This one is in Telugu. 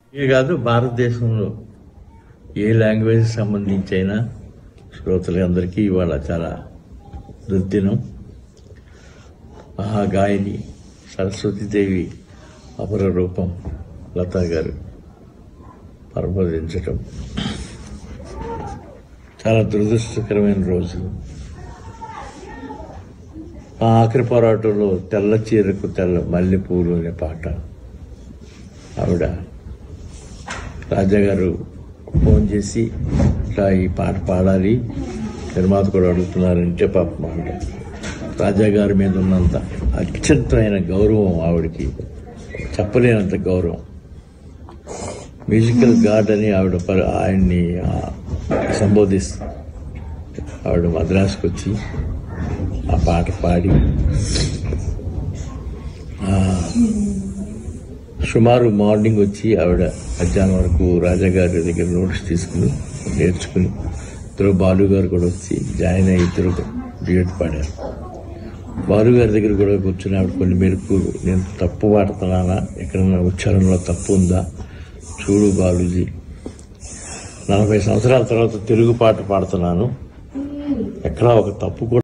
ఇదే కాదు భారతదేశంలో ఏ లాంగ్వేజ్ సంబంధించి అయినా శ్రోతలందరికీ ఇవాళ చాలా దుర్దినం మహాగాయని సరస్వతీదేవి అపర రూపం లతా గారు పరమదించటం చాలా దురదృష్టకరమైన రోజు ఆ ఆఖరి పోరాటంలో తెల్ల చీరకు తెల్ల మల్లెపూలు అనే పాట ఆవిడ రాజా గారు ఫోన్ చేసి ఇట్లా ఈ పాట పాడాలి నిర్మాత కూడా అడుగుతున్నారంటే పాపం ఆవిడ రాజా గారి మీద ఉన్నంత అత్యంతమైన గౌరవం ఆవిడకి చెప్పలేనంత గౌరవం మ్యూజికల్ గాడ్ అని ఆవిడ ప- ఆయన్ని ఆ, సంబోధిస్తూ ఆవిడ మద్రాసుకు వచ్చి ఆ పాట పాడి ఆ, సుమారు మార్నింగ్ వచ్చి ఆవిడ మధ్యాహ్నం వరకు రాజాగారి దగ్గర నోట్స్ తీసుకుని నేర్చుకుని ఇద్దరు బాలు గారు కూడా వచ్చి జాయిన్ అయ్యి ఇద్దరు డ్యూట్ పాడారు బాలు గారి దగ్గర కూడా కూర్చుని ఆవిడ కొన్ని మెరుపు నేను తప్పు పాడుతున్నానా ఎక్కడన్నా ఉచ్చారణలో తప్పు ఉందా చూడు బాలుజీ నలభై సంవత్సరాల తర్వాత తెలుగు పాట పాడుతున్నాను ఎక్కడా ఒక తప్పు కూడా